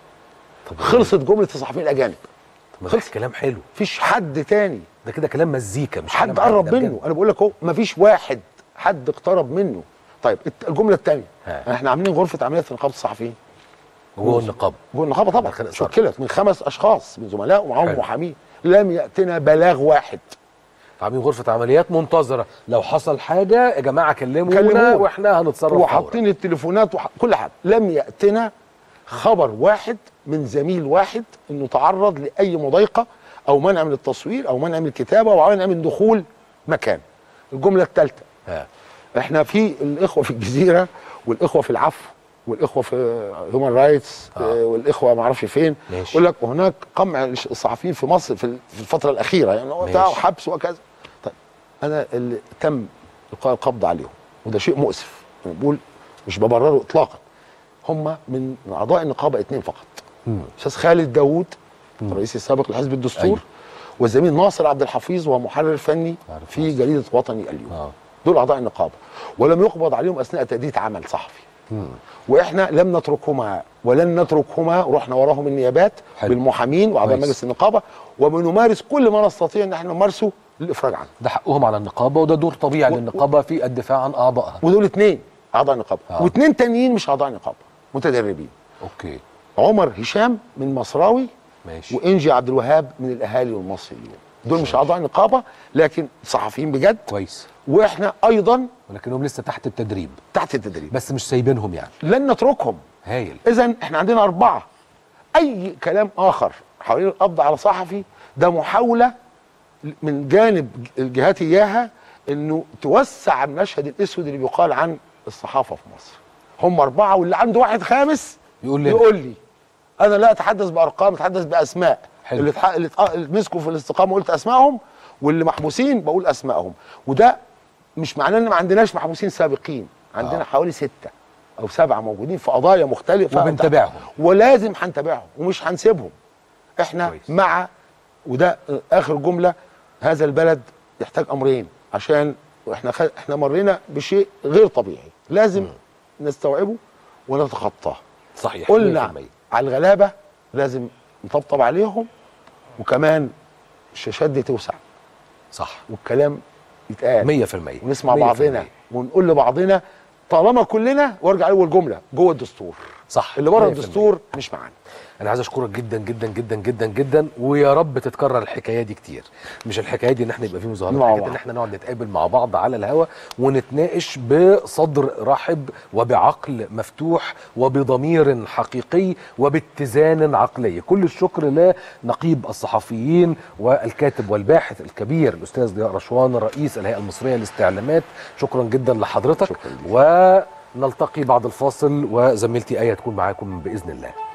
طب خلصت جمله الصحفيين الاجانب طب ما ده خلص. كلام حلو مفيش حد تاني ده كده كلام مزيكا مش حد كلام عادي، قرب ده بجد. منه انا بقول لك اهو مفيش واحد حد اقترب منه طيب الت- الجمله الثانيه ها. احنا عاملين غرفه عمليات في نقابه الصحفيين جوه النقابه جوه النقابه طبعا داخل إصرار. شكلت من خمس اشخاص من زملاء ومعاهم حلو. محامين لم ياتنا بلاغ واحد عاملين غرفه عمليات منتظره لو حصل حاجه يا جماعه كلمونا كلمونا. واحنا هنتصرف فورا. وحاطين التليفونات وح... كل حاجه لم ياتنا خبر واحد من زميل واحد انه تعرض لاي مضايقه او منع من التصوير او منع من الكتابه او منع من دخول مكان الجمله الثالثه ها. احنا في الاخوه في الجزيره والاخوه في العفو والاخوه في هيومن رايتس آه. والاخوه ما اعرفش فين ماشي. يقول لك هناك قمع الصحفيين في مصر في في الفتره الاخيره يعني هو بتاع ماشي. حبس وكذا طيب انا اللي تم القاء القبض عليهم وده شيء مؤسف انا بقول مش ببرره اطلاقا هم من اعضاء النقابه اثنين فقط مم. استاذ خالد داوود الرئيس السابق لحزب الدستور أيوة. والزميل ناصر عبد الحفيظ وهو محرر فني عارف في ناصر. جريده وطني اليوم اه دول اعضاء النقابه ولم يقبض عليهم اثناء تاديه عمل صحفي مم. واحنا لم نتركهما ولن نتركهما رحنا وراهم النيابات حلو. بالمحامين واعضاء كويس. مجلس النقابه وبنمارس كل ما نستطيع ان احنا نمارسه للافراج عنه ده حقهم على النقابه وده دور طبيعي و- للنقابه في الدفاع عن اعضائها ودول اثنين اعضاء نقابه آه. واثنين تانيين مش اعضاء نقابه متدربين اوكي عمر هشام من مصراوي ماشي وانجي عبد الوهاب من الاهالي والمصري اليوم دول مش اعضاء نقابه لكن صحفيين بجد كويس واحنا ايضا ولكنهم لسه تحت التدريب تحت التدريب بس مش سايبينهم يعني لن نتركهم هايل اذا احنا عندنا اربعه اي كلام اخر حوالين القبض على صحفي ده محاوله من جانب الجهات اياها انه توسع المشهد الاسود اللي بيقال عن الصحافه في مصر هم اربعه واللي عنده واحد خامس يقول لنا. يقول لي انا لا اتحدث بارقام اتحدث باسماء حلو. اللي, اتح... اللي, اتح... اللي مسكوا في الاستقامه قلت اسمائهم واللي محبوسين بقول اسمائهم وده مش معناه ان ما عندناش محبوسين سابقين عندنا آه. آه. حوالي ستة او سبعة موجودين في قضايا مختلفة وبنتابعهم. ولازم هنتابعهم ومش هنسيبهم احنا كويس. كويس. مع وده اخر جملة هذا البلد يحتاج امرين عشان احنا خ... احنا مرينا بشيء غير طبيعي لازم م. نستوعبه ونتخطاه صحيح قلنا 100%. على الغلابة لازم نطبطب عليهم وكمان الشاشات دي توسع صح والكلام يتقال 100% ونسمع 100%. بعضنا ونقول لبعضنا طالما كلنا وارجع اول جمله جوه الدستور صح اللي بره 100%. الدستور مش معانا انا عايز اشكرك جدا جدا جدا جدا جدا ويا رب تتكرر الحكايه دي كتير مش الحكايه دي ان احنا يبقى في مظاهرات مع الحكايه بعض. ان احنا نقعد نتقابل مع بعض على الهوا ونتناقش بصدر رحب وبعقل مفتوح وبضمير حقيقي وباتزان عقلي كل الشكر لنقيب الصحفيين والكاتب والباحث الكبير الاستاذ ضياء رشوان رئيس الهيئه المصريه للاستعلامات شكرا جدا لحضرتك شكراً ليك. ونلتقي بعد الفاصل وزميلتي ايه تكون معاكم باذن الله